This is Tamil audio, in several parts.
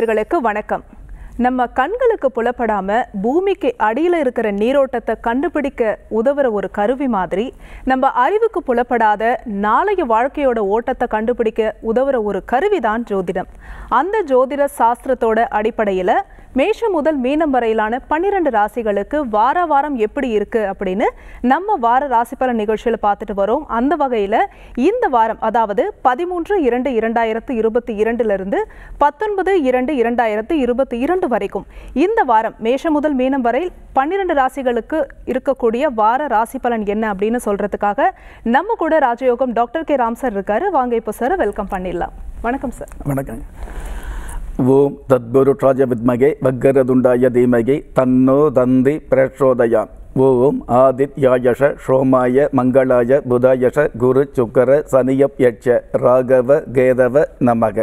நேயர்களுக்கு வணக்கம் நம்ம கண்களுக்கு புலப்படாம பூமிக்கு அடியில இருக்கிற நீரோட்டத்தை கண்டுபிடிக்க உதவுற ஒரு கருவி மாதிரி நம்ம அறிவுக்கு புலப்படாத நாளைய வாழ்க்கையோட ஓட்டத்தை கண்டுபிடிக்க உதவுற ஒரு கருவி தான் ஜோதிடம் அந்த ஜோதிட சாஸ்திரத்தோட அடிப்படையில மேஷம் முதல் மீனம் வரையிலான பன்னிரண்டு ராசிகளுக்கு வார வாரம் எப்படி இருக்கு அப்படின்னு நம்ம வார ராசி பலன் நிகழ்ச்சியில பார்த்துட்டு வரோம் அந்த வகையில இந்த வாரம் அதாவது பதிமூன்று இரண்டு இரண்டாயிரத்து இருபத்தி இரண்டுல இருந்து பத்தொன்பது இரண்டு இரண்டாயிரத்து இருபத்தி இரண்டு வரைக்கும் இந்த வாரம் மேஷம் முதல் மீனம் வரை பன்னிரண்டு ராசிகளுக்கு இருக்கக்கூடிய வார ராசி பலன் என்ன அப்படின்னு சொல்றதுக்காக நம்ம கூட ராஜயோகம் டாக்டர் கே ராம் சார் இருக்காரு வாங்க இப்போ சார் வெல்கம் பண்ணிடலாம் வணக்கம் சார் வணக்கம் ஓம் தத்புருஷாய வித்மகே வக்கரதுண்டாய தீமகி தன்னோ தந்தி பிரச்சோதயா ஓம் ஆதித்யாயஷ சோமாய மங்களாய புதாயஷ குரு சுக்கர சனியப் யட்ச ராகவ கேதவ நமக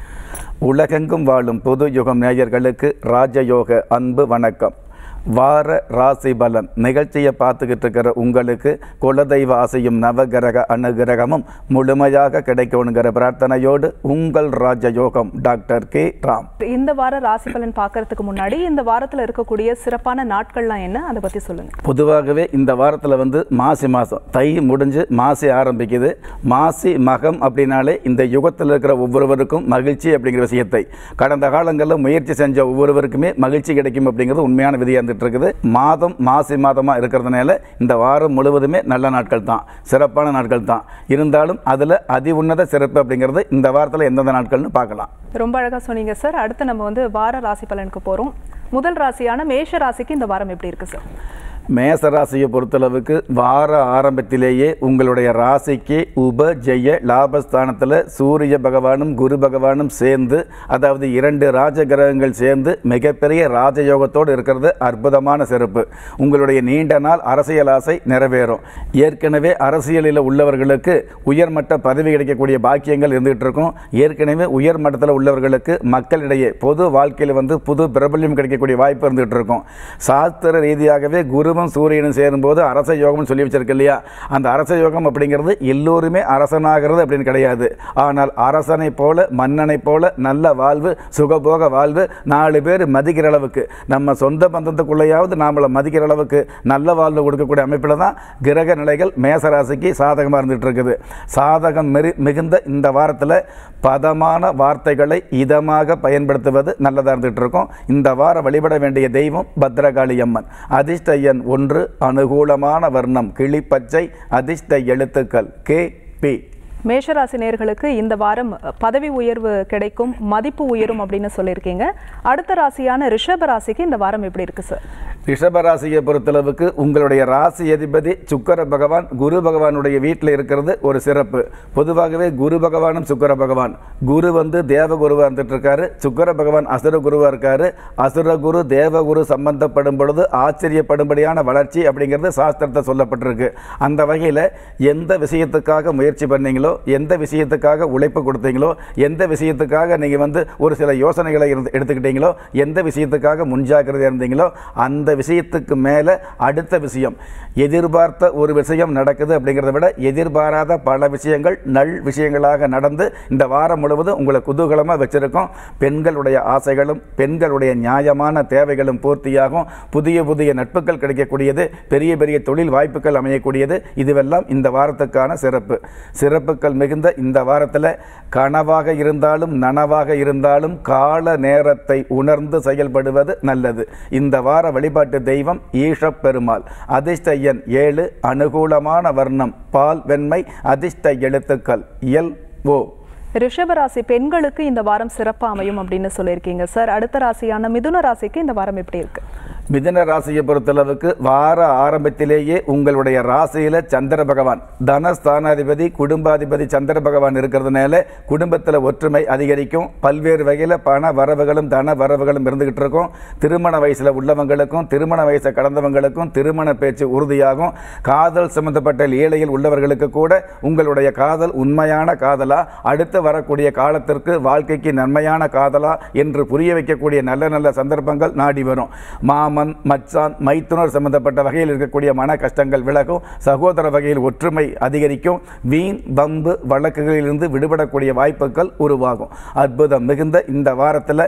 உலகெங்கும் வாழும் புது யுகம் நேயர்களுக்கு ராஜயோக அன்பு வணக்கம் வார ராசி பலன் நிகழ்ச்சியை பார்த்துக்கிட்டு இருக்கிற உங்களுக்கு குலதெய்வ ஆசையும் நவகிரக அனுகிரகமும் முழுமையாக கிடைக்கணுங்கிற பிரார்த்தனையோடு உங்கள் ராஜயோகம் டாக்டர் கே ராம் இந்த வார ராசி பலன் பார்க்கறதுக்கு முன்னாடி இந்த வாரத்துல இருக்கக்கூடிய சிறப்பான நாட்கள்லாம் என்ன அதை பத்தி சொல்லுங்க பொதுவாகவே இந்த வாரத்தில் வந்து மாசி மாதம் தை முடிஞ்சு மாசி ஆரம்பிக்குது மாசி மகம் அப்படின்னாலே இந்த யுகத்தில் இருக்கிற ஒவ்வொருவருக்கும் மகிழ்ச்சி அப்படிங்கிற விஷயத்தை கடந்த காலங்களில் முயற்சி செஞ்ச ஒவ்வொருவருக்குமே மகிழ்ச்சி கிடைக்கும் அப்படிங்கிறது உண்மையான விதியாக இருந்துட்டு இருக்குது மாதம் மாசி மாதமாக இருக்கிறதுனால இந்த வாரம் முழுவதுமே நல்ல நாட்கள் தான் சிறப்பான நாட்கள் தான் இருந்தாலும் அதில் அதி உன்னத சிறப்பு அப்படிங்கிறது இந்த வாரத்தில் எந்தெந்த நாட்கள்னு பார்க்கலாம் ரொம்ப அழகா சொன்னீங்க சார் அடுத்து நம்ம வந்து வார ராசி பலனுக்கு போறோம் முதல் ராசியான மேஷ ராசிக்கு இந்த வாரம் எப்படி இருக்கு சார் மேச ராசியை பொறுத்தளவுக்கு வார ஆரம்பத்திலேயே உங்களுடைய ராசிக்கு உப ஜெய லாபஸ்தானத்தில் சூரிய பகவானும் குரு பகவானும் சேர்ந்து அதாவது இரண்டு ராஜ கிரகங்கள் சேர்ந்து மிகப்பெரிய ராஜயோகத்தோடு இருக்கிறது அற்புதமான சிறப்பு உங்களுடைய நீண்ட நாள் அரசியல் ஆசை நிறைவேறும் ஏற்கனவே அரசியலில் உள்ளவர்களுக்கு உயர்மட்ட பதவி கிடைக்கக்கூடிய பாக்கியங்கள் இருந்துகிட்டு இருக்கும் ஏற்கனவே உயர் மட்டத்தில் உள்ளவர்களுக்கு மக்களிடையே பொது வாழ்க்கையில் வந்து புது பிரபல்யம் கிடைக்கக்கூடிய வாய்ப்பு இருந்துகிட்டு இருக்கும் சாஸ்திர ரீதியாகவே குருவும் சூரியனும் சேரும்போது அரச யோகம்னு சொல்லி வச்சிருக்கு இல்லையா அந்த அரச யோகம் அப்படிங்கிறது எல்லோருமே அரசனாகிறது அப்படின்னு கிடையாது ஆனால் அரசனை போல மன்னனை போல நல்ல வாழ்வு சுகபோக வாழ்வு நாலு பேர் மதிக்கிற அளவுக்கு நம்ம சொந்த பந்தத்துக்குள்ளேயாவது நாமளை மதிக்கிற அளவுக்கு நல்ல வாழ்வு கொடுக்கக்கூடிய அமைப்பில் தான் கிரக நிலைகள் மேசராசிக்கு சாதகமாக இருந்துகிட்டு இருக்குது சாதகம் மெரி மிகுந்த இந்த வாரத்தில் பதமான வார்த்தைகளை இதமாக பயன்படுத்துவது நல்லதாக இருந்துகிட்டு இருக்கும் இந்த வாரம் வழிபட வேண்டிய தெய்வம் பத்ரகாளி அம்மன் அதிர்ஷ்ட எண் ஒன்று அனுகூலமான வர்ணம் கிளிப்பச்சை அதிர்ஷ்ட எழுத்துக்கள் கே பி மேஷராசி நேர்களுக்கு இந்த வாரம் பதவி உயர்வு கிடைக்கும் மதிப்பு உயரும் அப்படின்னு சொல்லியிருக்கீங்க அடுத்த ராசியான ரிஷப ராசிக்கு இந்த வாரம் எப்படி இருக்கு சார் ரிஷபராசியை பொறுத்தளவுக்கு உங்களுடைய ராசி அதிபதி சுக்கர பகவான் குரு பகவானுடைய வீட்டில் இருக்கிறது ஒரு சிறப்பு பொதுவாகவே குரு பகவானும் சுக்கர பகவான் குரு வந்து தேவகுருவாக இருந்துட்டு இருக்காரு சுக்கர பகவான் அசுர குருவாக இருக்காரு அசுர குரு தேவகுரு சம்பந்தப்படும் பொழுது ஆச்சரியப்படும்படியான வளர்ச்சி அப்படிங்கிறது சாஸ்திரத்தை சொல்லப்பட்டிருக்கு அந்த வகையில் எந்த விஷயத்துக்காக முயற்சி பண்ணீங்களோ எந்த விஷயத்துக்காக உழைப்பு கொடுத்தீங்களோ எந்த விஷயத்துக்காக நீங்கள் வந்து ஒரு சில யோசனைகளை இருந்து எடுத்துக்கிட்டீங்களோ எந்த விஷயத்துக்காக முன்ஜாக்கிரதையாக இருந்தீங்களோ அந்த விஷயத்துக்கு மேலே அடுத்த விஷயம் எதிர்பார்த்த ஒரு விஷயம் நடக்குது அப்படிங்கிறத விட எதிர்பாராத பல விஷயங்கள் நல் விஷயங்களாக நடந்து இந்த வாரம் முழுவதும் உங்களை குதூகலமாக வச்சிருக்கோம் பெண்களுடைய ஆசைகளும் பெண்களுடைய நியாயமான தேவைகளும் பூர்த்தியாகும் புதிய புதிய நட்புகள் கிடைக்கக்கூடியது பெரிய பெரிய தொழில் வாய்ப்புகள் அமையக்கூடியது இதுவெல்லாம் இந்த வாரத்துக்கான சிறப்பு சிறப்புகள் மிகுந்த இந்த வாரத்தில் கனவாக இருந்தாலும் நனவாக இருந்தாலும் கால நேரத்தை உணர்ந்து செயல்படுவது நல்லது இந்த வார வழிபாட்டு தெய்வம் ஈஷப் பெருமாள் அதிர்ஷ்ட எண் ஏழு அனுகூலமான வர்ணம் பால் வெண்மை அதிர்ஷ்ட எழுத்துக்கள் எல் ஓ ரிஷப ராசி பெண்களுக்கு இந்த வாரம் சிறப்பா அமையும் அப்படின்னு சொல்லியிருக்கீங்க சார் அடுத்த ராசியான மிதுன ராசிக்கு இந்த வாரம் எப்படி இருக்கு மிதன ராசியை பொறுத்தளவுக்கு வார ஆரம்பத்திலேயே உங்களுடைய ராசியில் சந்திர பகவான் தனஸ்தானாதிபதி குடும்பாதிபதி சந்திர பகவான் இருக்கிறதுனால குடும்பத்தில் ஒற்றுமை அதிகரிக்கும் பல்வேறு வகையில் பண வரவுகளும் தன வரவுகளும் இருந்துகிட்டு இருக்கும் திருமண வயசில் உள்ளவங்களுக்கும் திருமண வயசை கடந்தவங்களுக்கும் திருமண பேச்சு உறுதியாகும் காதல் சம்பந்தப்பட்ட லீலையில் உள்ளவர்களுக்கு கூட உங்களுடைய காதல் உண்மையான காதலா அடுத்து வரக்கூடிய காலத்திற்கு வாழ்க்கைக்கு நன்மையான காதலா என்று புரிய வைக்கக்கூடிய நல்ல நல்ல சந்தர்ப்பங்கள் நாடி வரும் மாமன் மச்சான் மைத்துனர் சம்பந்தப்பட்ட வகையில் இருக்கக்கூடிய மன கஷ்டங்கள் விலகும் சகோதர வகையில் ஒற்றுமை அதிகரிக்கும் வீண் வம்பு வழக்குகளிலிருந்து விடுபடக்கூடிய வாய்ப்புகள் உருவாகும் அற்புதம் மிகுந்த இந்த வாரத்தில்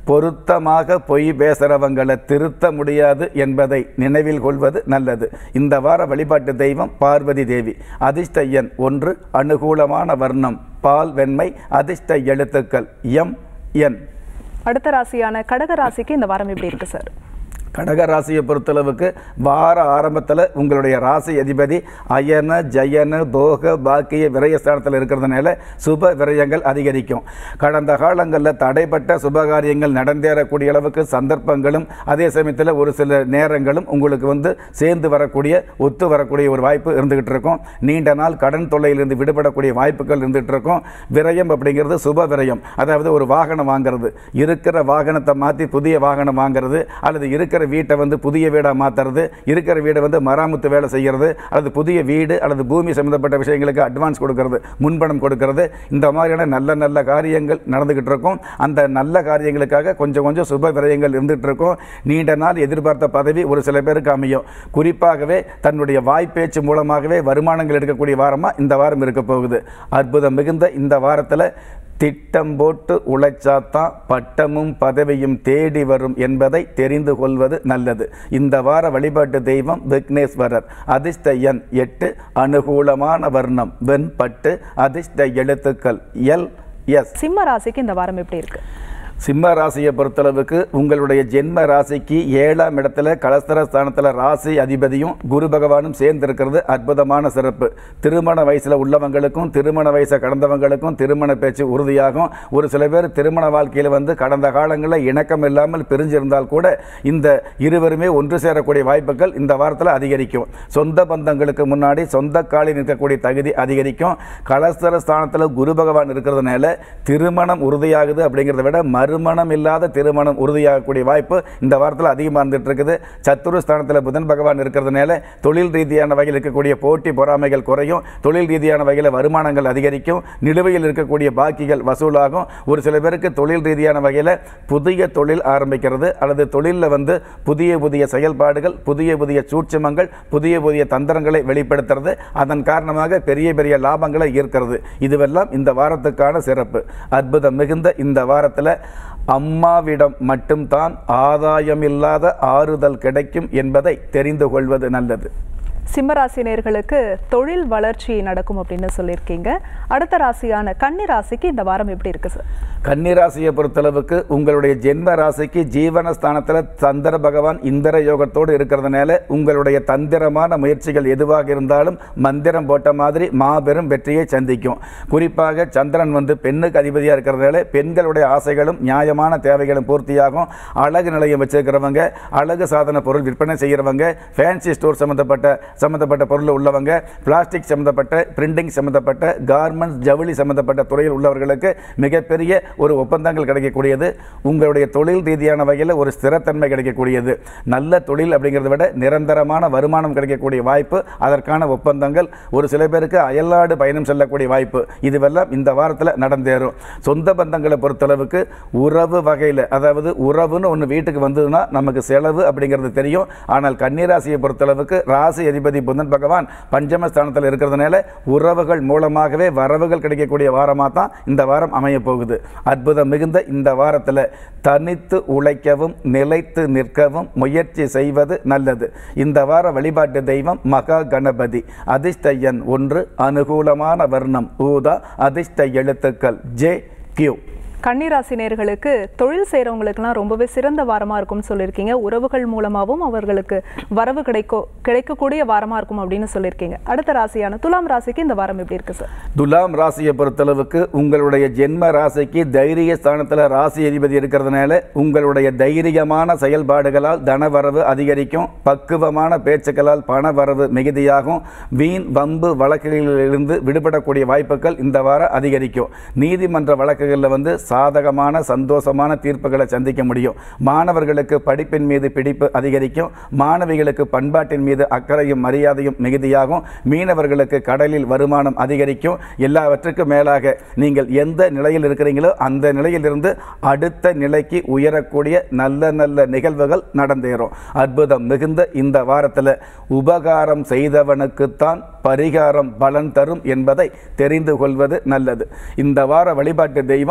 பொருத்தமாக பொய் பேசுறவங்களை திருத்த முடியாது என்பதை நினைவில் கொள்வது நல்லது இந்த வார வழிபாட்டு தெய்வம் பார்வதி தேவி அதிர்ஷ்ட எண் ஒன்று அனுகூலமான வர்ணம் பால் வெண்மை அதிர்ஷ்ட எழுத்துக்கள் எம் என் அடுத்த ராசியான கடக ராசிக்கு இந்த வாரம் எப்படி இருக்கு சார் கடக ராசியை பொறுத்தளவுக்கு வார ஆரம்பத்தில் உங்களுடைய ராசி அதிபதி அயன ஜயன போக பாக்கிய விரயஸ்தானத்தில் இருக்கிறதுனால சுப விரயங்கள் அதிகரிக்கும் கடந்த காலங்களில் தடைப்பட்ட சுபகாரியங்கள் நடந்தேறக்கூடிய அளவுக்கு சந்தர்ப்பங்களும் அதே சமயத்தில் ஒரு சில நேரங்களும் உங்களுக்கு வந்து சேர்ந்து வரக்கூடிய ஒத்து வரக்கூடிய ஒரு வாய்ப்பு இருந்துகிட்டு இருக்கும் நீண்ட நாள் கடன் தொல்லையிலிருந்து விடுபடக்கூடிய வாய்ப்புகள் இருந்துகிட்டு இருக்கும் விரயம் அப்படிங்கிறது சுப விரயம் அதாவது ஒரு வாகனம் வாங்குறது இருக்கிற வாகனத்தை மாற்றி புதிய வாகனம் வாங்குறது அல்லது இருக்கிற வீட்டை வந்து புதிய வீடாக மாற்றுறது இருக்கிற வீடை வந்து மராமத்து வேலை செய்கிறது அல்லது புதிய வீடு அல்லது பூமி சம்மந்தப்பட்ட விஷயங்களுக்கு அட்வான்ஸ் கொடுக்கறது முன்பணம் கொடுக்கறது இந்த மாதிரியான நல்ல நல்ல காரியங்கள் நடந்துகிட்டு இருக்கும் அந்த நல்ல காரியங்களுக்காக கொஞ்சம் கொஞ்சம் சுப விரயங்கள் இருந்துகிட்டு இருக்கும் நீண்ட நாள் எதிர்பார்த்த பதவி ஒரு சில பேருக்கு அமையும் குறிப்பாகவே தன்னுடைய வாய்ப்பேச்சு மூலமாகவே வருமானங்கள் எடுக்கக்கூடிய வாரமாக இந்த வாரம் இருக்க போகுது அற்புதம் மிகுந்த இந்த வாரத்தில் திட்டம் போட்டு உழைச்சாத்தான் பட்டமும் பதவியும் தேடி வரும் என்பதை தெரிந்து கொள்வது நல்லது இந்த வார வழிபாட்டு தெய்வம் விக்னேஸ்வரர் அதிர்ஷ்ட எண் எட்டு அனுகூலமான வர்ணம் வெண்பட்டு அதிர்ஷ்ட எழுத்துக்கள் எல் எஸ் சிம்ம ராசிக்கு இந்த வாரம் எப்படி இருக்கு சிம்ம ராசியை பொறுத்தளவுக்கு உங்களுடைய ஜென்ம ராசிக்கு ஏழாம் இடத்துல கலஸ்தர ஸ்தானத்தில் ராசி அதிபதியும் குரு பகவானும் சேர்ந்து இருக்கிறது அற்புதமான சிறப்பு திருமண வயசில் உள்ளவங்களுக்கும் திருமண வயசை கடந்தவங்களுக்கும் திருமண பேச்சு உறுதியாகும் ஒரு சில பேர் திருமண வாழ்க்கையில் வந்து கடந்த காலங்களில் இணக்கம் இல்லாமல் பிரிஞ்சிருந்தால் கூட இந்த இருவருமே ஒன்று சேரக்கூடிய வாய்ப்புகள் இந்த வாரத்தில் அதிகரிக்கும் சொந்த பந்தங்களுக்கு முன்னாடி சொந்த காலில் நிற்கக்கூடிய தகுதி அதிகரிக்கும் கலஸ்தர ஸ்தானத்தில் குரு பகவான் இருக்கிறதுனால திருமணம் உறுதியாகுது அப்படிங்கிறத விட மறுமணம் இல்லாத திருமணம் உறுதியாகக்கூடிய வாய்ப்பு இந்த வாரத்தில் அதிகமாக இருந்துட்டு இருக்குது சத்துரு ஸ்தானத்தில் புதன் பகவான் இருக்கிறதுனால தொழில் ரீதியான வகையில் இருக்கக்கூடிய போட்டி பொறாமைகள் குறையும் தொழில் ரீதியான வகையில் வருமானங்கள் அதிகரிக்கும் நிலுவையில் இருக்கக்கூடிய பாக்கிகள் வசூலாகும் ஒரு சில பேருக்கு தொழில் ரீதியான வகையில் புதிய தொழில் ஆரம்பிக்கிறது அல்லது தொழிலில் வந்து புதிய புதிய செயல்பாடுகள் புதிய புதிய சூட்சமங்கள் புதிய புதிய தந்திரங்களை வெளிப்படுத்துறது அதன் காரணமாக பெரிய பெரிய லாபங்களை ஈர்க்கிறது இதுவெல்லாம் இந்த வாரத்துக்கான சிறப்பு அற்புதம் மிகுந்த இந்த வாரத்தில் அம்மாவிடம் மட்டும்தான் ஆதாயமில்லாத ஆறுதல் கிடைக்கும் என்பதை தெரிந்து கொள்வது நல்லது சிம்ம ராசினியர்களுக்கு தொழில் வளர்ச்சி நடக்கும் அப்படின்னு சொல்லியிருக்கீங்க அடுத்த ராசியான கன்னி ராசிக்கு இந்த வாரம் எப்படி இருக்கு சார் கன்னிராசியை பொறுத்தளவுக்கு உங்களுடைய ஜென்ம ராசிக்கு ஜீவனஸ்தானத்தில் சந்திர பகவான் இந்திர யோகத்தோடு இருக்கிறதுனால உங்களுடைய தந்திரமான முயற்சிகள் எதுவாக இருந்தாலும் மந்திரம் போட்ட மாதிரி மாபெரும் வெற்றியை சந்திக்கும் குறிப்பாக சந்திரன் வந்து பெண்ணுக்கு அதிபதியாக இருக்கிறதுனால பெண்களுடைய ஆசைகளும் நியாயமான தேவைகளும் பூர்த்தியாகும் அழகு நிலையம் வச்சிருக்கிறவங்க அழகு சாதன பொருள் விற்பனை செய்கிறவங்க ஃபேன்சி ஸ்டோர் சம்மந்தப்பட்ட சம்மந்தப்பட்ட பொருள் உள்ளவங்க பிளாஸ்டிக் சம்மந்தப்பட்ட பிரிண்டிங் சம்மந்தப்பட்ட கார்மெண்ட்ஸ் ஜவுளி சம்மந்தப்பட்ட துறையில் உள்ளவர்களுக்கு மிகப்பெரிய ஒரு ஒப்பந்தங்கள் கிடைக்கக்கூடியது உங்களுடைய தொழில் ரீதியான வகையில் ஒரு ஸ்திரத்தன்மை கிடைக்கக்கூடியது நல்ல தொழில் அப்படிங்கிறத விட நிரந்தரமான வருமானம் கிடைக்கக்கூடிய வாய்ப்பு அதற்கான ஒப்பந்தங்கள் ஒரு சில பேருக்கு அயல்நாடு பயணம் செல்லக்கூடிய வாய்ப்பு இதுவெல்லாம் இந்த வாரத்தில் நடந்தேறும் சொந்த பந்தங்களை பொறுத்தளவுக்கு உறவு வகையில் அதாவது உறவுன்னு ஒன்று வீட்டுக்கு வந்ததுன்னா நமக்கு செலவு அப்படிங்கிறது தெரியும் ஆனால் கன்னிராசியை பொறுத்தளவுக்கு ராசி அதிபதி புதன் பகவான் பஞ்சமஸ்தானத்தில் இருக்கிறதுனால உறவுகள் மூலமாகவே வரவுகள் கிடைக்கக்கூடிய வாரமாக தான் இந்த வாரம் அமைய போகுது அற்புதம் மிகுந்த இந்த வாரத்தில் தனித்து உழைக்கவும் நிலைத்து நிற்கவும் முயற்சி செய்வது நல்லது இந்த வார வழிபாட்டு தெய்வம் மகா கணபதி அதிர்ஷ்ட எண் ஒன்று அனுகூலமான வர்ணம் ஊதா அதிர்ஷ்ட எழுத்துக்கள் ஜே கியூ கன்னிராசினியர்களுக்கு தொழில் செய்கிறவங்களுக்குலாம் ரொம்பவே சிறந்த வாரமாக இருக்கும்னு சொல்லியிருக்கீங்க உறவுகள் மூலமாகவும் அவர்களுக்கு வரவு கிடைக்கும் கிடைக்கக்கூடிய வாரமாக இருக்கும் அப்படின்னு சொல்லியிருக்கீங்க அடுத்த ராசியான துலாம் ராசிக்கு இந்த வாரம் எப்படி இருக்கு சார் துலாம் ராசியை பொறுத்தளவுக்கு உங்களுடைய ஜென்ம ராசிக்கு தைரிய ஸ்தானத்தில் ராசி அதிபதி இருக்கிறதுனால உங்களுடைய தைரியமான செயல்பாடுகளால் தனவரவு அதிகரிக்கும் பக்குவமான பேச்சுக்களால் பணவரவு மிகுதியாகும் வீண் வம்பு வழக்குகளிலிருந்து விடுபடக்கூடிய வாய்ப்புகள் இந்த வாரம் அதிகரிக்கும் நீதிமன்ற வழக்குகளில் வந்து சாதகமான சந்தோஷமான தீர்ப்புகளை சந்திக்க முடியும் மாணவர்களுக்கு படிப்பின் மீது பிடிப்பு அதிகரிக்கும் மாணவிகளுக்கு பண்பாட்டின் மீது அக்கறையும் மரியாதையும் மிகுதியாகும் மீனவர்களுக்கு கடலில் வருமானம் அதிகரிக்கும் எல்லாவற்றுக்கும் மேலாக நீங்கள் எந்த நிலையில் இருக்கிறீங்களோ அந்த நிலையிலிருந்து அடுத்த நிலைக்கு உயரக்கூடிய நல்ல நல்ல நிகழ்வுகள் நடந்தேறும் அற்புதம் மிகுந்த இந்த வாரத்தில் உபகாரம் செய்தவனுக்குத்தான் பரிகாரம் பலன் தரும் என்பதை தெரிந்து கொள்வது நல்லது இந்த வார வழிபாட்டு தெய்வம்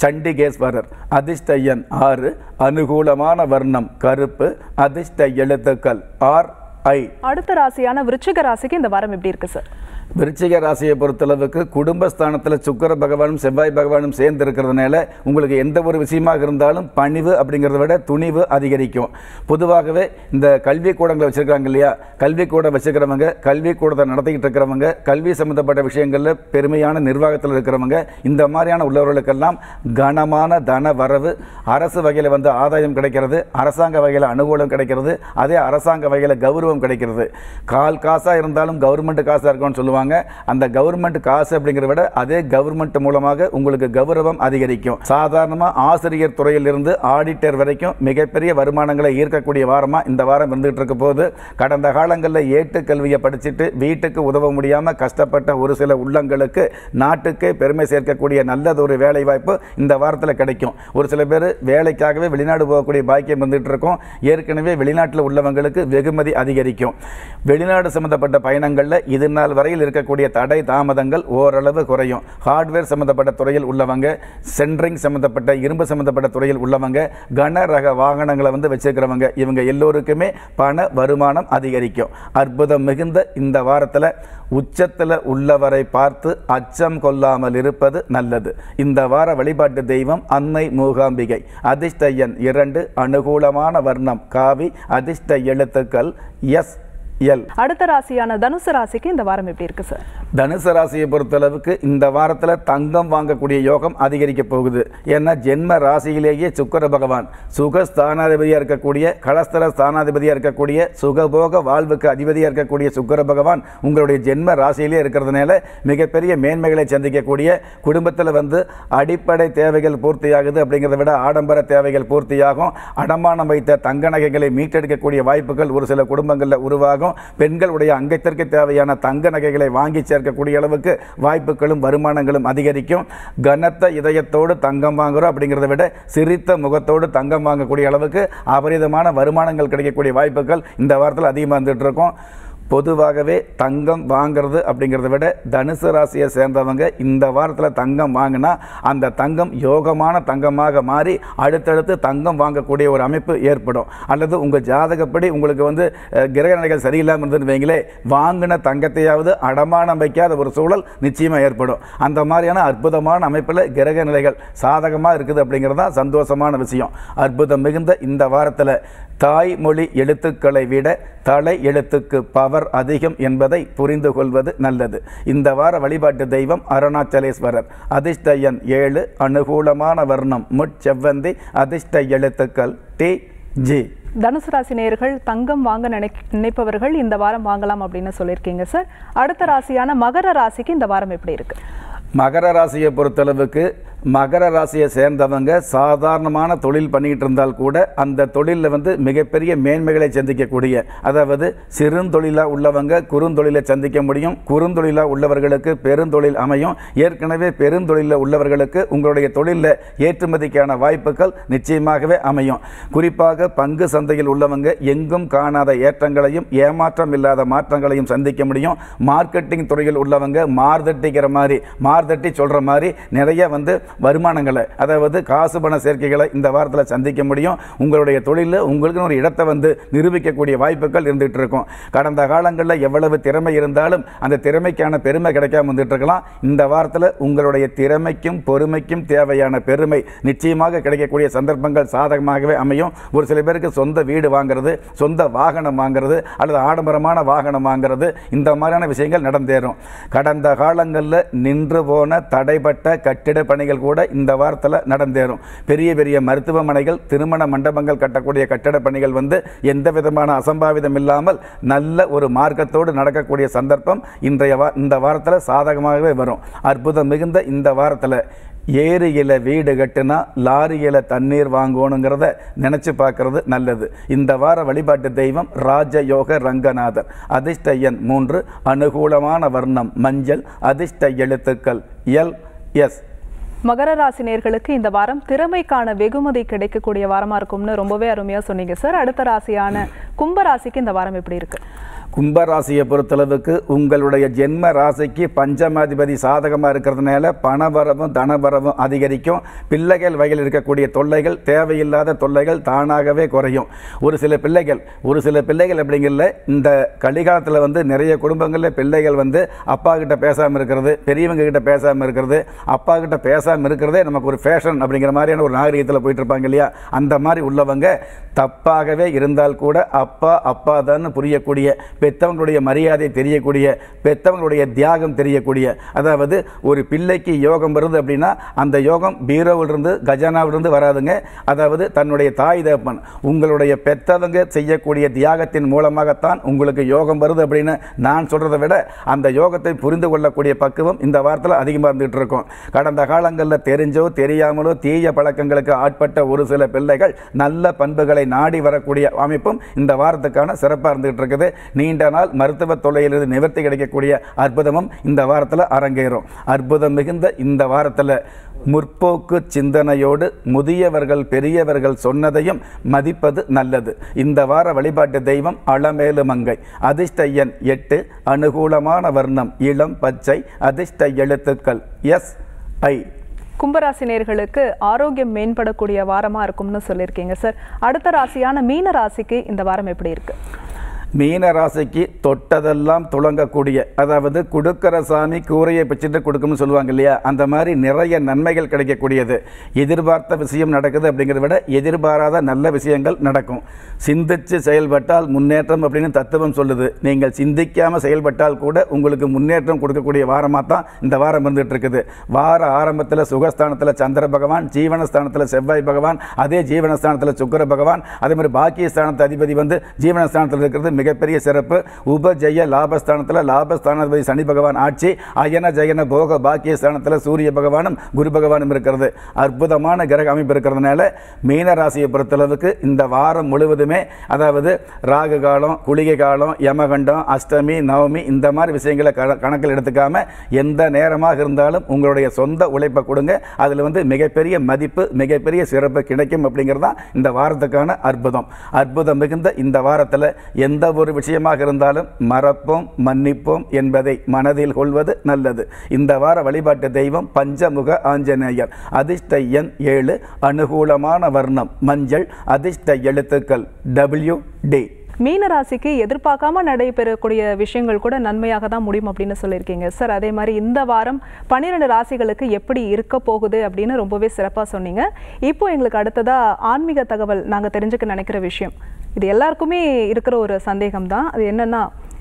சண்டிகேஸ்வரர் அதிர்ஷ்ட எண் ஆறு அனுகூலமான வர்ணம் கருப்பு அதிர்ஷ்ட எழுத்துக்கள் ஆர் ஐ அடுத்த ராசியான விருச்சிக ராசிக்கு இந்த வாரம் எப்படி இருக்கு சார் விருச்சிக ராசியை பொறுத்தளவுக்கு குடும்பஸ்தானத்தில் சுக்கிர பகவானும் செவ்வாய் பகவானும் சேர்ந்து இருக்கிறதுனால உங்களுக்கு எந்த ஒரு விஷயமாக இருந்தாலும் பணிவு அப்படிங்கிறத விட துணிவு அதிகரிக்கும் பொதுவாகவே இந்த கல்வி கூடங்களை வச்சிருக்காங்க இல்லையா கல்வி கூடம் வச்சுக்கிறவங்க கல்வி கூடத்தை நடத்திக்கிட்டு இருக்கிறவங்க கல்வி சம்பந்தப்பட்ட விஷயங்களில் பெருமையான நிர்வாகத்தில் இருக்கிறவங்க இந்த மாதிரியான உள்ளவர்களுக்கெல்லாம் கனமான தன வரவு அரசு வகையில் வந்து ஆதாயம் கிடைக்கிறது அரசாங்க வகையில் அனுகூலம் கிடைக்கிறது அதே அரசாங்க வகையில் கௌரவம் கிடைக்கிறது கால் காசாக இருந்தாலும் கவர்மெண்ட் காசாக இருக்கும்னு சொல்லுவாங்க அந்த கவர்மெண்ட் காசு அப்படிங்கிறத விட அதே கவர்மெண்ட் மூலமாக உங்களுக்கு கௌரவம் அதிகரிக்கும் சாதாரணமாக ஆசிரியர் துறையிலிருந்து ஆடிட்டர் வரைக்கும் மிகப்பெரிய வருமானங்களை ஈர்க்கக்கூடிய வாரமாக இந்த வாரம் இருந்துகிட்டு இருக்க போது கடந்த காலங்களில் ஏட்டு கல்வியை படிச்சுட்டு வீட்டுக்கு உதவ முடியாமல் கஷ்டப்பட்ட ஒரு சில உள்ளங்களுக்கு நாட்டுக்கே பெருமை சேர்க்கக்கூடிய நல்லதொரு வேலை வாய்ப்பு இந்த வாரத்தில் கிடைக்கும் ஒரு சில பேர் வேலைக்காகவே வெளிநாடு போகக்கூடிய பாக்கியம் வந்துட்டு இருக்கும் ஏற்கனவே வெளிநாட்டில் உள்ளவங்களுக்கு வெகுமதி அதிகரிக்கும் வெளிநாடு சம்பந்தப்பட்ட பயணங்களில் இது நாள் வரையில் இருக்கக்கூடிய தடை தாமதங்கள் ஓரளவு குறையும் ஹார்ட்வேர் சம்பந்தப்பட்ட துறையில் உள்ளவங்க சென்ட்ரிங் சம்பந்தப்பட்ட இரும்பு சம்பந்தப்பட்ட துறையில் உள்ளவங்க கன ரக வாகனங்களை வந்து வச்சிருக்கிறவங்க இவங்க எல்லோருக்குமே பண வருமானம் அதிகரிக்கும் அற்புதம் மிகுந்த இந்த வாரத்தில் உச்சத்தில் உள்ளவரை பார்த்து அச்சம் கொள்ளாமல் இருப்பது நல்லது இந்த வார வழிபாட்டு தெய்வம் அன்னை மூகாம்பிகை அதிர்ஷ்ட எண் இரண்டு அனுகூலமான வர்ணம் காவி அதிர்ஷ்ட எழுத்துக்கள் எஸ் எல் அடுத்த ராசியான தனுசு ராசிக்கு இந்த வாரம் எப்படி இருக்கு சார் தனுசு ராசியை பொறுத்தளவுக்கு இந்த வாரத்தில் தங்கம் வாங்கக்கூடிய யோகம் அதிகரிக்க போகுது ஏன்னா ஜென்ம ராசியிலேயே சுக்கர பகவான் சுக ஸ்தானாதிபதியாக இருக்கக்கூடிய கலஸ்தர ஸ்தானாதிபதியாக இருக்கக்கூடிய சுகபோக வாழ்வுக்கு அதிபதியாக இருக்கக்கூடிய சுக்கர பகவான் உங்களுடைய ஜென்ம ராசியிலே இருக்கிறதுனால மிகப்பெரிய மேன்மைகளை சந்திக்கக்கூடிய குடும்பத்தில் வந்து அடிப்படை தேவைகள் பூர்த்தியாகுது அப்படிங்கிறத விட ஆடம்பர தேவைகள் பூர்த்தியாகும் அடமானம் வைத்த தங்க நகைகளை மீட்டெடுக்கக்கூடிய வாய்ப்புகள் ஒரு சில குடும்பங்களில் உருவாகும் பெண்களுடைய அங்கத்திற்கு தேவையான தங்க நகைகளை வாங்கி சேர்க்கக்கூடிய அளவுக்கு வாய்ப்புகளும் வருமானங்களும் அதிகரிக்கும் கனத்த இதயத்தோடு தங்கம் வாங்குறோம் அப்படிங்கிறத விட சிரித்த முகத்தோடு தங்கம் வாங்கக்கூடிய அளவுக்கு அபரிதமான வருமானங்கள் கிடைக்கக்கூடிய வாய்ப்புகள் இந்த வாரத்தில் அதிகமாக வந்துட்டு இருக்கும் பொதுவாகவே தங்கம் வாங்குறது அப்படிங்கிறத விட தனுசு ராசியை சேர்ந்தவங்க இந்த வாரத்தில் தங்கம் வாங்கினா அந்த தங்கம் யோகமான தங்கமாக மாறி அடுத்தடுத்து தங்கம் வாங்கக்கூடிய ஒரு அமைப்பு ஏற்படும் அல்லது உங்கள் ஜாதகப்படி உங்களுக்கு வந்து அஹ், கிரக நிலைகள் சரியில்லாமல் இருந்துன்னு வைங்களே வாங்கின தங்கத்தையாவது அடமானம் வைக்காத ஒரு சூழல் நிச்சயமாக ஏற்படும் அந்த மாதிரியான அற்புதமான அமைப்பில் கிரக நிலைகள் சாதகமாக இருக்குது அப்படிங்கிறது தான் சந்தோஷமான விஷயம் அற்புதம் மிகுந்த இந்த வாரத்தில் தாய்மொழி எழுத்துக்களை விட தலை எழுத்துக்கு பவர் அதிகம் என்பதை புரிந்து கொள்வது நல்லது இந்த வார வழிபாட்டு தெய்வம் அருணாச்சலேஸ்வரர் அதிர்ஷ்ட எண் ஏழு அனுகூலமான வர்ணம் முட்செவ்வந்தி அதிர்ஷ்ட எழுத்துக்கள் டி ஜி தனுசு ராசி நேயர்கள் தங்கம் வாங்க நினை நினைப்பவர்கள் இந்த வாரம் வாங்கலாம் அப்படின்னு சொல்லியிருக்கீங்க சார் அடுத்த ராசியான மகர ராசிக்கு இந்த வாரம் எப்படி இருக்கு மகர ராசியை பொறுத்தளவுக்கு மகர ராசியை சேர்ந்தவங்க சாதாரணமான தொழில் பண்ணிக்கிட்டு இருந்தால் கூட அந்த தொழிலில் வந்து மிகப்பெரிய மேன்மைகளை சந்திக்கக்கூடிய அதாவது சிறுந்தொழிலாக உள்ளவங்க குறுந்தொழிலை சந்திக்க முடியும் குறுந்தொழிலாக உள்ளவர்களுக்கு பெருந்தொழில் அமையும் ஏற்கனவே பெருந்தொழிலில் உள்ளவர்களுக்கு உங்களுடைய தொழிலில் ஏற்றுமதிக்கான வாய்ப்புகள் நிச்சயமாகவே அமையும் குறிப்பாக பங்கு சந்தையில் உள்ளவங்க எங்கும் காணாத ஏற்றங்களையும் ஏமாற்றம் இல்லாத மாற்றங்களையும் சந்திக்க முடியும் மார்க்கெட்டிங் துறையில் உள்ளவங்க மார்தட்டிக்கிற மாதிரி மார்தட்டி சொல்கிற மாதிரி நிறைய வந்து வருமானங்களை அதாவது காசு பண சேர்க்கைகளை இந்த வாரத்தில் சந்திக்க முடியும் உங்களுடைய தொழிலில் உங்களுக்குன்னு ஒரு இடத்தை வந்து நிரூபிக்கக்கூடிய வாய்ப்புகள் இருந்துகிட்டு இருக்கும் கடந்த காலங்களில் எவ்வளவு திறமை இருந்தாலும் அந்த திறமைக்கான பெருமை கிடைக்காம வந்துட்டு இருக்கலாம் இந்த வாரத்தில் உங்களுடைய திறமைக்கும் பொறுமைக்கும் தேவையான பெருமை நிச்சயமாக கிடைக்கக்கூடிய சந்தர்ப்பங்கள் சாதகமாகவே அமையும் ஒரு சில பேருக்கு சொந்த வீடு வாங்குறது சொந்த வாகனம் வாங்குறது அல்லது ஆடம்பரமான வாகனம் வாங்குறது இந்த மாதிரியான விஷயங்கள் நடந்தேறும் கடந்த காலங்களில் நின்று போன தடைப்பட்ட கட்டிட பணிகள் கூட இந்த வாரத்தில் நடந்தேறும் பெரிய பெரிய மருத்துவமனைகள் திருமண மண்டபங்கள் கட்டக்கூடிய கட்டட பணிகள் வந்து எந்த விதமான அசம்பாவிதம் இல்லாமல் நல்ல ஒரு மார்க்கத்தோடு நடக்கக்கூடிய சந்தர்ப்பம் இன்றைய வா இந்த வாரத்தில் சாதகமாகவே வரும் அற்புதம் மிகுந்த இந்த வாரத்தில் ஏரியில வீடு கட்டுனா லாரியில தண்ணீர் வாங்கணுங்கிறத நினைச்சு பார்க்கறது நல்லது இந்த வார வழிபாட்டு தெய்வம் ராஜயோக ரங்கநாதர் அதிர்ஷ்ட எண் மூன்று அனுகூலமான வர்ணம் மஞ்சள் அதிர்ஷ்ட எழுத்துக்கள் எல் எஸ் மகர ராசி நேயர்களுக்கு இந்த வாரம் திறமைக்கான வெகுமதி கிடைக்கக்கூடிய வாரமா இருக்கும்னு ரொம்பவே அருமையா சொன்னீங்க சார் அடுத்த ராசியான கும்பராசிக்கு இந்த வாரம் எப்படி இருக்கு கும்பராசியை பொறுத்தளவுக்கு உங்களுடைய ஜென்ம ராசிக்கு பஞ்சமாதிபதி சாதகமாக இருக்கிறதுனால பணவரவும் தனவரவும் அதிகரிக்கும் பிள்ளைகள் வகையில் இருக்கக்கூடிய தொல்லைகள் தேவையில்லாத தொல்லைகள் தானாகவே குறையும் ஒரு சில பிள்ளைகள் ஒரு சில பிள்ளைகள் அப்படிங்கிறத இந்த கலிகாலத்தில் வந்து நிறைய குடும்பங்களில் பிள்ளைகள் வந்து அப்பா கிட்ட பேசாமல் இருக்கிறது பெரியவங்க கிட்ட பேசாமல் இருக்கிறது அப்பா கிட்ட பேசாமல் இருக்கிறதே நமக்கு ஒரு ஃபேஷன் அப்படிங்கிற மாதிரியான ஒரு நாகரிகத்தில் போயிட்டு இருப்பாங்க இல்லையா அந்த மாதிரி உள்ளவங்க தப்பாகவே இருந்தால் கூட அப்பா அப்பா தான் புரியக்கூடிய பெத்தவங்களுடைய மரியாதை தெரியக்கூடிய பெத்தவங்களுடைய தியாகம் தெரியக்கூடிய அதாவது ஒரு பிள்ளைக்கு யோகம் வருது அப்படின்னா அந்த யோகம் பீரோவிலிருந்து கஜானாவிலிருந்து வராதுங்க அதாவது தன்னுடைய தாய் தகப்பன் உங்களுடைய பெத்தவங்க செய்யக்கூடிய தியாகத்தின் மூலமாகத்தான் உங்களுக்கு யோகம் வருது அப்படின்னு நான் சொல்றதை விட அந்த யோகத்தை புரிந்து கொள்ளக்கூடிய பக்குவம் இந்த வாரத்தில் அதிகமாக இருந்துகிட்டு இருக்கும் கடந்த காலங்களில் தெரிஞ்சோ தெரியாமலோ தீய பழக்கங்களுக்கு ஆட்பட்ட ஒரு சில பிள்ளைகள் நல்ல பண்புகளை நாடி வரக்கூடிய அமைப்பும் இந்த வாரத்துக்கான சிறப்பாக இருந்துகிட்டு இருக்குது நீண்ட நாள் மருத்துவ தொல்லையிலிருந்து நிவர்த்தி கிடைக்கக்கூடிய அற்புதமும் இந்த வாரத்தில் அரங்கேறும் அற்புதம் மிகுந்த இந்த வாரத்தில் முற்போக்கு சிந்தனையோடு முதியவர்கள் பெரியவர்கள் சொன்னதையும் மதிப்பது நல்லது இந்த வார வழிபாட்டு தெய்வம் அளமேலு மங்கை அதிர்ஷ்ட எண் எட்டு அனுகூலமான வர்ணம் இளம் பச்சை அதிர்ஷ்ட எழுத்துக்கள் எஸ் ஐ கும்பராசி நேர்களுக்கு ஆரோக்கியம் மேம்படக்கூடிய வாரமா இருக்கும்னு சொல்லியிருக்கீங்க சார் அடுத்த ராசியான மீன ராசிக்கு இந்த வாரம் எப்படி இருக்கு மீன ராசிக்கு தொட்டதெல்லாம் துளங்கக்கூடிய அதாவது கொடுக்கிற சாமி கூரையை பிச்சுட்டு கொடுக்கும்னு சொல்லுவாங்க இல்லையா அந்த மாதிரி நிறைய நன்மைகள் கிடைக்கக்கூடியது எதிர்பார்த்த விஷயம் நடக்குது அப்படிங்கிறத விட எதிர்பாராத நல்ல விஷயங்கள் நடக்கும் சிந்திச்சு செயல்பட்டால் முன்னேற்றம் அப்படின்னு தத்துவம் சொல்லுது நீங்கள் சிந்திக்காமல் செயல்பட்டால் கூட உங்களுக்கு முன்னேற்றம் கொடுக்கக்கூடிய வாரமாக தான் இந்த வாரம் இருந்துட்டு இருக்குது வார ஆரம்பத்தில் சுகஸ்தானத்தில் சந்திர பகவான் ஜீவனஸ்தானத்தில் செவ்வாய் பகவான் அதே ஜீவனஸ்தானத்தில் சுக்கிர பகவான் அதே மாதிரி பாக்கியஸ்தானத்து அதிபதி வந்து ஜீவனஸ்தானத்தில் இருக்கிறது மிகப்பெரிய சிறப்பு உபஜய லாபஸ்தானத்தில் லாபஸ்தானாதிபதி சனி பகவான் ஆட்சி அயன ஜயன போக பாக்கியஸ்தானத்தில் சூரிய பகவானும் குரு பகவானும் இருக்கிறது அற்புதமான கிரக அமைப்பு இருக்கிறதுனால மீன ராசியை பொறுத்தளவுக்கு இந்த வாரம் முழுவதுமே அதாவது ராகு காலம் குளிகை காலம் யமகண்டம் அஷ்டமி நவமி இந்த மாதிரி விஷயங்களை கண- கணக்கில் எடுத்துக்காம எந்த நேரமாக இருந்தாலும் உங்களுடைய சொந்த உழைப்பை கொடுங்க அதில் வந்து மிகப்பெரிய மதிப்பு மிகப்பெரிய சிறப்பு கிடைக்கும் அப்படிங்கிறது தான் இந்த வாரத்துக்கான அற்புதம் அற்புதம் மிகுந்த இந்த வாரத்தில் எந்த ஒரு விஷயமாக இருந்தாலும் மறப்போம் மன்னிப்போம் என்பதை மனதில் கொள்வது நல்லது இந்த வார வழிபாட்டு தெய்வம் பஞ்சமுக ஆஞ்சநேயர் அதிர்ஷ்ட எண் ஏழு அனுகூலமான வர்ணம் மஞ்சள் அதிர்ஷ்ட எழுத்துக்கள் டபிள்யூ டி மீன ராசிக்கு எதிர்பார்க்காம நடைபெறக்கூடிய விஷயங்கள் கூட நன்மையாக தான் முடியும் அப்படின்னு சொல்லியிருக்கீங்க சார் அதே மாதிரி இந்த வாரம் பன்னிரெண்டு ராசிகளுக்கு எப்படி இருக்க போகுது அப்படின்னு ரொம்பவே சிறப்பாக சொன்னீங்க இப்போ எங்களுக்கு அடுத்ததா ஆன்மீக தகவல் நாங்கள் தெரிஞ்சுக்க நினைக்கிற விஷயம் இது எல்லாருக்குமே இருக்கிற ஒரு சந்தேகம் தான் அது என்னன்னா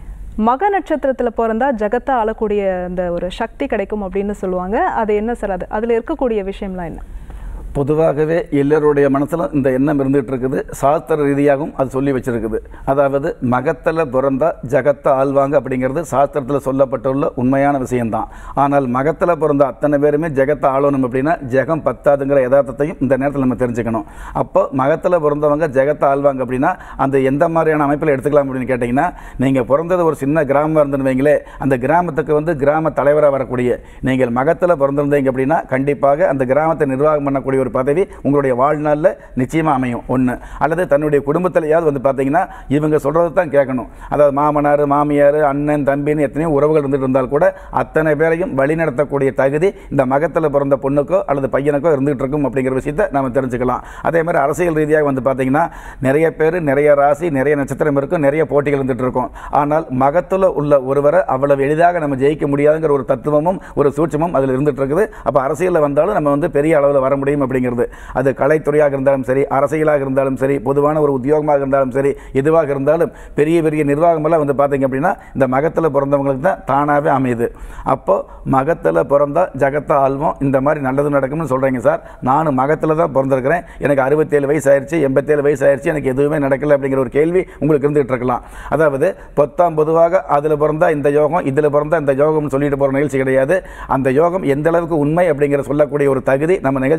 மக நட்சத்திரத்தில் பிறந்தா ஜகத்தை ஆளக்கூடிய அந்த ஒரு சக்தி கிடைக்கும் அப்படின்னு சொல்லுவாங்க அது என்ன சார் அது அதில் இருக்கக்கூடிய விஷயம்லாம் என்ன பொதுவாகவே எல்லோருடைய மனசிலும் இந்த எண்ணம் இருந்துகிட்டு இருக்குது சாஸ்திர ரீதியாகவும் அது சொல்லி வச்சிருக்குது அதாவது மகத்தில் பிறந்தா ஜகத்தை ஆள்வாங்க அப்படிங்கிறது சாஸ்திரத்தில் சொல்லப்பட்டுள்ள உண்மையான விஷயம்தான் ஆனால் மகத்தில் பிறந்த அத்தனை பேருமே ஜெகத்தை ஆளணும் அப்படின்னா ஜெகம் பத்தாதுங்கிற யதார்த்தத்தையும் இந்த நேரத்தில் நம்ம தெரிஞ்சுக்கணும் அப்போ மகத்தில் பிறந்தவங்க ஜெகத்தை ஆள்வாங்க அப்படின்னா அந்த எந்த மாதிரியான அமைப்பில் எடுத்துக்கலாம் அப்படின்னு கேட்டிங்கன்னா நீங்கள் பிறந்தது ஒரு சின்ன கிராமம் இருந்துன்னு வைங்களே அந்த கிராமத்துக்கு வந்து கிராம தலைவராக வரக்கூடிய நீங்கள் மகத்தில் பிறந்திருந்தீங்க அப்படின்னா கண்டிப்பாக அந்த கிராமத்தை நிர்வாகம் பண்ணக்கூடிய ஒரு பதவி உங்களுடைய வாழ்நாளில் நிச்சயமாக அமையும் ஒன்று அல்லது தன்னுடைய குடும்பத்திலேயாவது வந்து பார்த்தீங்கன்னா இவங்க சொல்கிறது தான் கேட்கணும் அதாவது மாமனார் மாமியார் அண்ணன் தம்பின்னு எத்தனையோ உறவுகள் இருந்துட்டு இருந்தால் கூட அத்தனை பேரையும் வழிநடத்தக்கூடிய தகுதி இந்த மகத்தில் பிறந்த பொண்ணுக்கோ அல்லது பையனுக்கோ இருந்துகிட்டு இருக்கும் அப்படிங்கிற விஷயத்தை நம்ம தெரிஞ்சுக்கலாம் அதே மாதிரி அரசியல் ரீதியாக வந்து பார்த்தீங்கன்னா நிறைய பேர் நிறைய ராசி நிறைய நட்சத்திரம் இருக்கும் நிறைய போட்டிகள் இருந்துட்டு இருக்கும் ஆனால் மகத்தில் உள்ள ஒருவரை அவ்வளவு எளிதாக நம்ம ஜெயிக்க முடியாதுங்கிற ஒரு தத்துவமும் ஒரு சூட்சமும் அதில் இருந்துட்டு இருக்குது அப்போ அரசியலில் வந்தாலும் நம்ம வந்து பெரிய அளவில் வர முடியும் அப்படிங்கிறது அது கலைத்துறையாக இருந்தாலும் சரி அரசியலாக இருந்தாலும் சரி பொதுவான ஒரு உத்தியோகமாக இருந்தாலும் சரி எதுவாக இருந்தாலும் பெரிய பெரிய நிர்வாகமெல்லாம் வந்து பார்த்தீங்க அப்படின்னா இந்த மகத்தில் பிறந்தவங்களுக்கு தான் தானாகவே அமையுது அப்போ மகத்தில் பிறந்தா ஜகத்தை ஆள்வோம் இந்த மாதிரி நல்லது நடக்கும்னு சொல்கிறீங்க சார் நானும் மகத்தில் தான் பிறந்திருக்கிறேன் எனக்கு அறுபத்தேழு வயசு ஆயிடுச்சு எண்பத்தேழு வயசு ஆயிடுச்சு எனக்கு எதுவுமே நடக்கல அப்படிங்கிற ஒரு கேள்வி உங்களுக்கு இருந்துகிட்டு இருக்கலாம் அதாவது பொத்தாம் பொதுவாக அதில் பிறந்தா இந்த யோகம் இதில் பிறந்தா இந்த யோகம்னு சொல்லிட்டு போகிற நிகழ்ச்சி கிடையாது அந்த யோகம் எந்த அளவுக்கு உண்மை அப்படிங்கிற சொல்லக்கூடிய ஒரு தகுதி நம்ம நிகழ்ச்சிக்கு அதிகமாக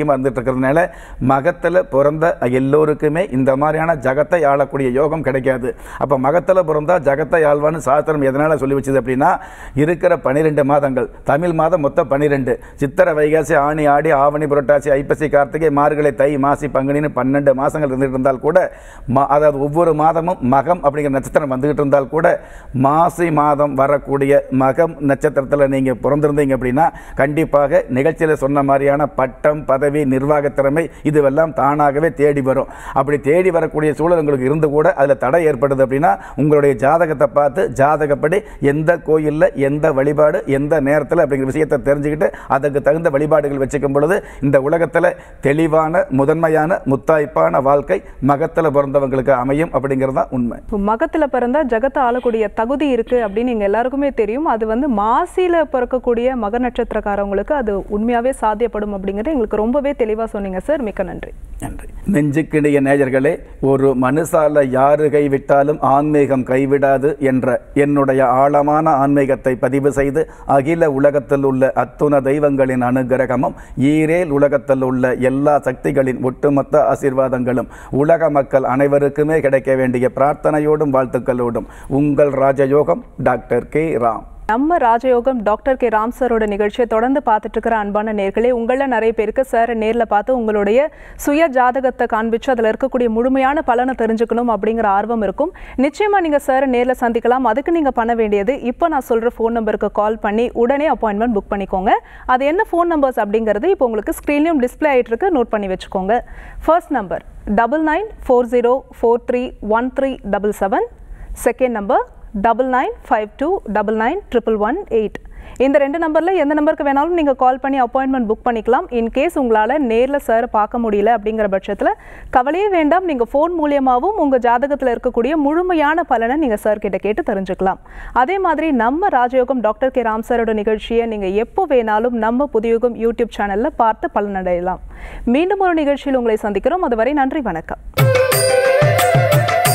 ஆரோக்கியமாக இருந்துட்டு இருக்கிறதுனால மகத்தில் பிறந்த எல்லோருக்குமே இந்த மாதிரியான ஜகத்தை ஆளக்கூடிய யோகம் கிடைக்காது அப்போ மகத்தில் பிறந்தா ஜகத்தை ஆழ்வான்னு சாஸ்திரம் எதனால் சொல்லி வச்சுது அப்படின்னா இருக்கிற பன்னிரெண்டு மாதங்கள் தமிழ் மாதம் மொத்தம் பன்னிரெண்டு சித்திரை வைகாசி ஆணி ஆடி ஆவணி புரட்டாசி ஐப்பசி கார்த்திகை மார்கழி தை மாசி பங்குனின்னு பன்னெண்டு மாதங்கள் இருந்துகிட்டு இருந்தால் கூட மா அதாவது ஒவ்வொரு மாதமும் மகம் அப்படிங்கிற நட்சத்திரம் வந்துகிட்டு இருந்தால் கூட மாசி மாதம் வரக்கூடிய மகம் நட்சத்திரத்தில் நீங்கள் பிறந்திருந்தீங்க அப்படின்னா கண்டிப்பாக நிகழ்ச்சியில் சொன்ன மாதிரியான பட்டம் பதவி நிர்வாக திறமை இதுவெல்லாம் தானாகவே தேடி வரும் அப்படி தேடி வரக்கூடிய சூழல் உங்களுக்கு இருந்து கூட அதில் தடை ஏற்படுது அப்படின்னா உங்களுடைய ஜாதகத்தை பார்த்து ஜாதகப்படி எந்த கோயிலில் எந்த வழிபாடு எந்த நேரத்தில் அப்படிங்கிற விஷயத்தை தெரிஞ்சுக்கிட்டு அதுக்கு தகுந்த வழிபாடுகள் வச்சுக்கும் பொழுது இந்த உலகத்தில் தெளிவான முதன்மையான முத்தாய்ப்பான வாழ்க்கை மகத்தில் பிறந்தவங்களுக்கு அமையும் அப்படிங்கிறது தான் உண்மை இப்போ மகத்துல பிறந்தா ஜகத்தை ஆளக்கூடிய தகுதி இருக்கு அப்படின்னு எங்க எல்லாருக்குமே தெரியும் அது வந்து மாசியில பிறக்கக்கூடிய மக நட்சத்திரக்காரவங்களுக்கு அது உண்மையாவே சாத்தியப்படும் அப்படிங்கிறது எங்களுக்கு ரொம்பவே தெளிவா சொன்னீங்க சார் மிக்க நன்றி நன்றி நெஞ்சுக்கிணிய நேயர்களே ஒரு மனுஷால யாரு கைவிட்டாலும் ஆன்மீகம் கைவிடாது என்ற என்னுடைய ஆழமான ஆன்மீகத்தை பதிவு செய்து அகில உலகத்தில் உள்ள அத்துண தெய்வங்களின் அனுகிரகமும் ஈரேல் உலகத்தில் உள்ள எல்லா சக்திகளின் ஒட்டுமொத்த ஆசீர்வாதங்களும் உலக மக்கள் அனைவருக்குமே கிடைக்க வேண்டிய பிரார்த்தனையோடும் வாழ்த்துக்களோடும் உங்கள் ராஜயோகம் டாக்டர் கே ராம் நம்ம ராஜயோகம் டாக்டர் கே ராம் சாரோட நிகழ்ச்சியை தொடர்ந்து பார்த்துட்டு இருக்கிற அன்பான நேர்களே உங்களில் நிறைய பேருக்கு சார் நேரில் பார்த்து உங்களுடைய சுய ஜாதகத்தை காண்பிச்சு அதில் இருக்கக்கூடிய முழுமையான பலனை தெரிஞ்சுக்கணும் அப்படிங்கிற ஆர்வம் இருக்கும் நிச்சயமாக நீங்கள் சார் நேரில் சந்திக்கலாம் அதுக்கு நீங்கள் பண்ண வேண்டியது இப்போ நான் சொல்கிற ஃபோன் நம்பருக்கு கால் பண்ணி உடனே அப்பாயின்மெண்ட் புக் பண்ணிக்கோங்க அது என்ன ஃபோன் நம்பர்ஸ் அப்படிங்கிறது இப்போ உங்களுக்கு ஸ்க்ரீன்லையும் டிஸ்பிளே ஆகிட்டு இருக்கு நோட் பண்ணி வச்சுக்கோங்க first number double nine four zero four three one three double seven second number double nine five two double nine triple one eight இந்த ரெண்டு நம்பரில் எந்த நம்பருக்கு வேணாலும் நீங்கள் கால் பண்ணி அப்பாயின்மெண்ட் புக் பண்ணிக்கலாம் இன்கேஸ் உங்களால் நேரில் சார் பார்க்க முடியல அப்படிங்கிற பட்சத்தில் கவலையே வேண்டாம் நீங்கள் ஃபோன் மூலியமாகவும் உங்கள் ஜாதகத்தில் இருக்கக்கூடிய முழுமையான பலனை நீங்கள் சார் கிட்ட கேட்டு தெரிஞ்சுக்கலாம் அதே மாதிரி நம்ம ராஜயோகம் டாக்டர் கே ராம் சாரோட நிகழ்ச்சியை நீங்கள் எப்போ வேணாலும் நம்ம புதியுகம் யூடியூப் சேனலில் பார்த்து பலனடையலாம் மீண்டும் ஒரு நிகழ்ச்சியில் உங்களை சந்திக்கிறோம் அதுவரை நன்றி வணக்கம்